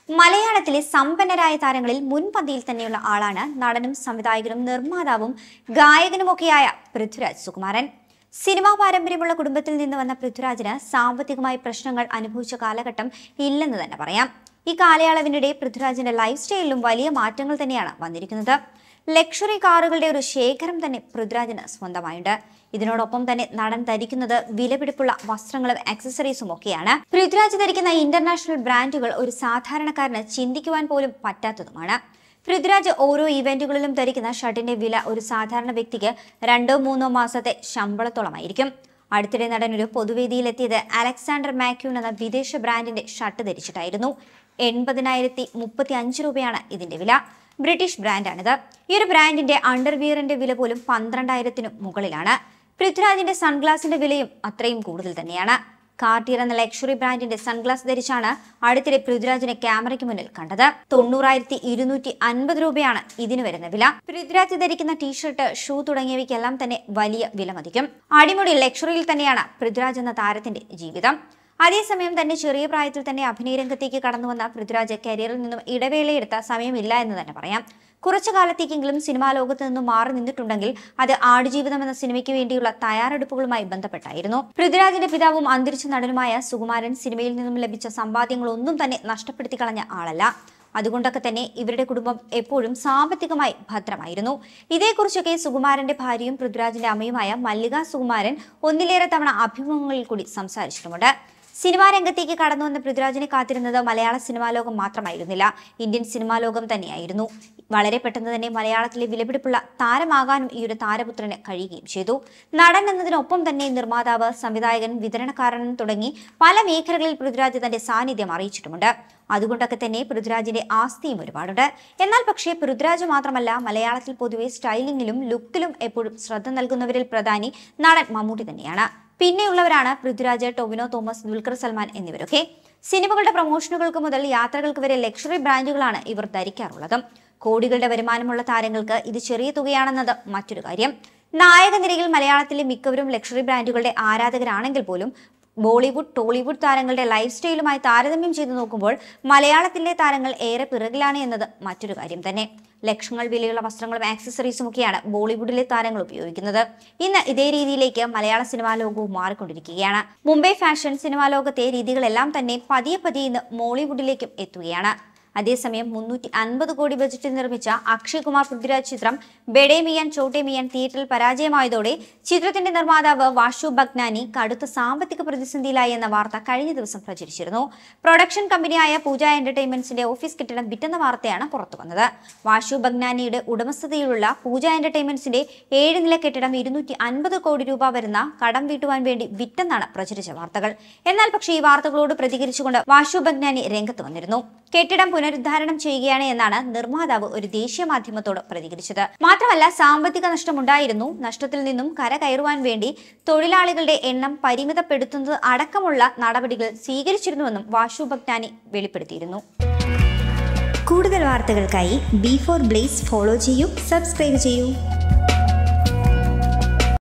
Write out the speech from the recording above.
മലയാളത്തിലെ സമ്പന്നരായ താരങ്ങളിൽ മുൻപന്തിയിൽ തന്നെയുള്ള ആളാണ് നടനും സംവിധായകനും നിർമ്മാതാവും ഗായകനുമൊക്കെയായ പൃഥ്വിരാജ് സുകുമാരൻ സിനിമാ പാരമ്പര്യമുള്ള കുടുംബത്തിൽ നിന്ന് വന്ന പൃഥ്വിരാജിന് സാമ്പത്തികമായി പ്രശ്നങ്ങൾ അനുഭവിച്ച കാലഘട്ടം ഇല്ലെന്ന് തന്നെ പറയാം ഈ കാലയളവിനിടെ പൃഥ്വിരാജിന്റെ ലൈഫ് സ്റ്റൈലിലും വലിയ മാറ്റങ്ങൾ തന്നെയാണ് വന്നിരിക്കുന്നത് ലക്ഷറി കാറുകളുടെ ഒരു ശേഖരം തന്നെ പൃഥ്വിരാജിന് സ്വന്തമായുണ്ട് ഇതിനോടൊപ്പം തന്നെ നടൻ ധരിക്കുന്നത് വിലപിടിപ്പുള്ള വസ്ത്രങ്ങളും ആക്സസറീസും ഒക്കെയാണ് പൃഥ്വിരാജ് ധരിക്കുന്ന ഇന്റർനാഷണൽ ബ്രാൻഡുകൾ ഒരു സാധാരണക്കാരന് ചിന്തിക്കുവാൻ പോലും പറ്റാത്തതുമാണ് പൃഥ്വിരാജ് ഓരോ ഇവന്റുകളിലും ധരിക്കുന്ന ഷർട്ടിന്റെ വില ഒരു സാധാരണ വ്യക്തിക്ക് രണ്ടോ മൂന്നോ മാസത്തെ ശമ്പളത്തോളമായിരിക്കും അടുത്തിടെ നടൻ ഒരു പൊതുവേദിയിലെത്തിയത് അലക്സാണ്ടർ മാക്യൂൺ എന്ന വിദേശ ബ്രാൻഡിന്റെ ഷർട്ട് ധരിച്ചിട്ടായിരുന്നു എൺപതിനായിരത്തി മുപ്പത്തി അഞ്ച് രൂപയാണ് ഇതിന്റെ വില ബ്രിട്ടീഷ് ബ്രാൻഡാണിത് ഈ ഒരു ബ്രാൻഡിന്റെ അണ്ടർവിയറിന്റെ വില പോലും പന്ത്രണ്ടായിരത്തിനും മുകളിലാണ് പൃഥ്വിരാജിന്റെ സൺഗ്ലാസിന്റെ വിലയും അത്രയും കൂടുതൽ തന്നെയാണ് കാർട്ടിയർ എന്ന ലക്ഷറി ബ്രാൻഡിന്റെ സൺഗ്ലാസ് ധരിച്ചാണ് അടുത്തിടെ പൃഥ്വിരാജിനെ ക്യാമറയ്ക്ക് മുന്നിൽ കണ്ടത് തൊണ്ണൂറായിരത്തി ഇരുന്നൂറ്റി അൻപത് രൂപയാണ് ഇതിന് വരുന്ന വില പൃഥ്വിരാജ് ധരിക്കുന്ന ടീഷർട്ട് ഷൂ തുടങ്ങിയവയ്ക്കെല്ലാം തന്നെ വലിയ വില മതിക്കും അടിമുടി ലക്ഷറിയിൽ തന്നെയാണ് പൃഥ്വിരാജ് എന്ന താരത്തിന്റെ ജീവിതം അതേസമയം തന്നെ ചെറിയ പ്രായത്തിൽ തന്നെ അഭിനയ രംഗത്തേക്ക് കടന്നു വന്ന പൃഥ്വിരാജ് കരിയറിൽ നിന്നും ഇടവേളയെടുത്ത സമയമില്ല എന്ന് തന്നെ പറയാം കുറച്ചു കാലത്തേക്കെങ്കിലും സിനിമാ ലോകത്ത് നിന്നും മാറി നിന്നിട്ടുണ്ടെങ്കിൽ അത് ആടുജീവിതം എന്ന സിനിമയ്ക്ക് വേണ്ടിയുള്ള തയ്യാറെടുപ്പുകളുമായി ബന്ധപ്പെട്ടായിരുന്നു പൃഥ്വിരാജിന്റെ പിതാവും അന്തരിച്ച നടനുമായ സുകുമാരൻ സിനിമയിൽ നിന്നും ലഭിച്ച സമ്പാദ്യങ്ങളൊന്നും തന്നെ നഷ്ടപ്പെടുത്തി കളഞ്ഞ ആളല്ല അതുകൊണ്ടൊക്കെ തന്നെ ഇവരുടെ കുടുംബം എപ്പോഴും സാമ്പത്തികമായി ഭദ്രമായിരുന്നു ഇതേക്കുറിച്ചൊക്കെ സുകുമാരന്റെ ഭാര്യയും പൃഥ്വിരാജിന്റെ അമ്മയുമായ മല്ലിക സുകുമാരൻ ഒന്നിലേറെ തവണ അഭിമുഖങ്ങളിൽ കൂടി സംസാരിച്ചിട്ടുമുണ്ട് സിനിമാ രംഗത്തേക്ക് കടന്നു വന്ന പൃഥ്വിരാജിനെ കാത്തിരുന്നത് മലയാള സിനിമാ ലോകം മാത്രമായിരുന്നില്ല ഇന്ത്യൻ സിനിമാ ലോകം തന്നെയായിരുന്നു വളരെ പെട്ടെന്ന് തന്നെ മലയാളത്തിലെ വിലപിടിപ്പുള്ള താരമാകാനും ഈ ഒരു താരപുത്രന് കഴിയുകയും ചെയ്തു നടൻ എന്നതിനൊപ്പം തന്നെ നിർമ്മാതാവ് സംവിധായകൻ വിതരണക്കാരൻ തുടങ്ങി പല മേഖലകളിൽ പൃഥ്വിരാജ് തന്റെ സാന്നിധ്യം അറിയിച്ചിട്ടുമുണ്ട് അതുകൊണ്ടൊക്കെ തന്നെ പൃഥ്വിരാജിന്റെ ആസ്തിയും ഒരുപാടുണ്ട് എന്നാൽ പക്ഷേ പൃഥ്വിരാജ് മാത്രമല്ല മലയാളത്തിൽ പൊതുവെ സ്റ്റൈലിംഗിലും ലുക്കിലും എപ്പോഴും ശ്രദ്ധ നൽകുന്നവരിൽ പ്രധാനി നടൻ മമ്മൂട്ടി തന്നെയാണ് പിന്നെയുള്ളവരാണ് പൃഥ്വിരാജ് ടൊവിനോ തോമസ് ദുൽഖർ സൽമാൻ എന്നിവരൊക്കെ സിനിമകളുടെ പ്രൊമോഷനുകൾക്ക് മുതൽ യാത്രകൾക്ക് വരെ ലക്ഷറി ബ്രാൻഡുകളാണ് ഇവർ ധരിക്കാറുള്ളത് കോടികളുടെ വരുമാനമുള്ള താരങ്ങൾക്ക് ഇത് ചെറിയ തുകയാണെന്നത് മറ്റൊരു കാര്യം നായക നിരയിൽ മലയാളത്തിലെ മിക്കവരും ലക്ഷറി ബ്രാൻഡുകളുടെ ആരാധകരാണെങ്കിൽ പോലും ബോളിവുഡ് ടോളിവുഡ് താരങ്ങളുടെ ലൈഫ് സ്റ്റൈലുമായി താരതമ്യം ചെയ്തു നോക്കുമ്പോൾ മലയാളത്തിലെ താരങ്ങൾ ഏറെ പിറകിലാണ് എന്നത് മറ്റൊരു കാര്യം തന്നെ ലക്ഷങ്ങൾ വിലയുള്ള വസ്ത്രങ്ങളും ആക്സസറീസും ഒക്കെയാണ് ബോളിവുഡിലെ താരങ്ങൾ ഉപയോഗിക്കുന്നത് ഇന്ന് ഇതേ രീതിയിലേക്ക് മലയാള സിനിമാ ലോകവും മാറിക്കൊണ്ടിരിക്കുകയാണ് മുംബൈ ഫാഷൻ സിനിമാ ലോകത്തെ രീതികളെല്ലാം തന്നെ പതിയെ പതിയെ ഇന്ന് മോളിവുഡിലേക്കും എത്തുകയാണ് അതേസമയം മുന്നൂറ്റി അൻപത് കോടി ബജറ്റിൽ നിർമ്മിച്ച അക്ഷയ് കുമാർ പൃഥ്വിരാജ് ചിത്രം ബെഡേ മിയാൻ ചോട്ടെ മിയാൻ തിയേറ്ററിൽ പരാജയമായതോടെ ചിത്രത്തിന്റെ നിർമ്മാതാവ് വാഷു ബഗ്നാനി കടുത്ത സാമ്പത്തിക പ്രതിസന്ധിയിലായി എന്ന വാർത്ത കഴിഞ്ഞ ദിവസം പ്രചരിച്ചിരുന്നു പ്രൊഡക്ഷൻ കമ്പനിയായ പൂജ എന്റർടൈൻമെന്റ്സിന്റെ ഓഫീസ് കെട്ടിടം വിറ്റെന്ന വാർത്തയാണ് പുറത്തു വന്നത് വാഷു ബഗ്നാനിയുടെ ഉടമസ്ഥതയിലുള്ള പൂജ എന്റർടൈൻമെന്റ്സിന്റെ ഏഴ് നില കെട്ടിടം ഇരുന്നൂറ്റി അൻപത് കോടി രൂപ വരുന്ന കടം വീട്ടുവാൻ വേണ്ടി വിറ്റെന്നാണ് പ്രചരിച്ച വാർത്തകൾ എന്നാൽ പക്ഷേ ഈ വാർത്തകളോട് പ്രതികരിച്ചുകൊണ്ട് വാഷു ബഗ്നാനി രംഗത്ത് വന്നിരുന്നു കെട്ടിടം പുനരുദ്ധാരണം ചെയ്യുകയാണ് എന്നാണ് നിർമ്മാതാവ് ഒരു ദേശീയ മാധ്യമത്തോട് പ്രതികരിച്ചത് മാത്രമല്ല സാമ്പത്തിക നഷ്ടമുണ്ടായിരുന്നു നഷ്ടത്തിൽ നിന്നും കരകയറുവാൻ വേണ്ടി തൊഴിലാളികളുടെ എണ്ണം പരിമിതപ്പെടുത്തുന്നത് അടക്കമുള്ള നടപടികൾ സ്വീകരിച്ചിരുന്നുവെന്നും വാഷു ഭക്താനി വെളിപ്പെടുത്തിയിരുന്നു കൂടുതൽ വാർത്തകൾക്കായി ബി ഫോർ ബ്ലേസ് ഫോളോ ചെയ്യൂ സബ്സ്ക്രൈബ് ചെയ്യൂ